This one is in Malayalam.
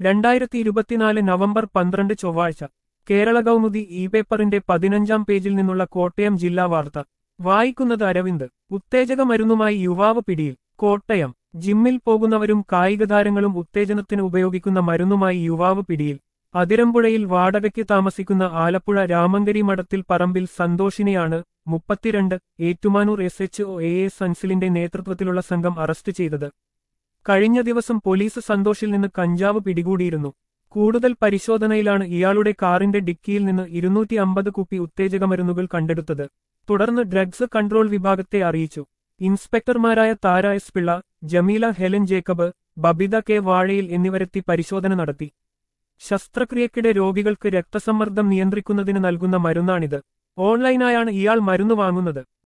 രണ്ടായിരത്തി ഇരുപത്തിനാല് നവംബർ പന്ത്രണ്ട് ചൊവ്വാഴ്ച കേരള കൗമുദി ഇ പേപ്പറിന്റെ പതിനഞ്ചാം പേജിൽ നിന്നുള്ള കോട്ടയം ജില്ലാ വാർത്ത വായിക്കുന്നത് അരവിന്ദ് ഉത്തേജക മരുന്നുമായി യുവാവ് പിടിയിൽ കോട്ടയം ജിമ്മിൽ പോകുന്നവരും കായിക താരങ്ങളും ഉത്തേജനത്തിന് ഉപയോഗിക്കുന്ന മരുന്നുമായി യുവാവ് പിടിയിൽ അതിരമ്പുഴയിൽ വാടകയ്ക്ക് താമസിക്കുന്ന ആലപ്പുഴ രാമങ്കരി മഠത്തിൽ പറമ്പിൽ സന്തോഷിനെയാണ് മുപ്പത്തിരണ്ട് Ettumanoor S H O A S അൻസിലിന്റെ നേതൃത്വത്തിലുള്ള സംഘം അറസ്റ്റ് ചെയ്തത് കഴിഞ്ഞ ദിവസം പോലീസ് സന്തോഷിൽ നിന്ന് കഞ്ചാവ് പിടികൂടിയിരുന്നു കൂടുതൽ പരിശോധനയിലാണ് ഇയാളുടെ കാറിന്റെ ഡിക്കിയിൽ നിന്ന് ഇരുന്നൂറ്റി അമ്പത് കുപ്പി ഉത്തേജക മരുന്നുകൾ കണ്ടെടുത്തത് തുടർന്ന് ഡ്രഗ്സ് കൺട്രോൾ വിഭാഗത്തെ അറിയിച്ചു ഇൻസ്പെക്ടർമാരായ Thara S Pillai Jameela Helen Jacob Babitha K Vazhayil എന്നിവരെത്തി പരിശോധന നടത്തി ശസ്ത്രക്രിയക്കിടെ രോഗികൾക്ക് രക്തസമ്മർദ്ദം നിയന്ത്രിക്കുന്നതിന് നൽകുന്ന മരുന്നാണിത് ഓൺലൈനായാണ് ഇയാൾ മരുന്ന് വാങ്ങുന്നത്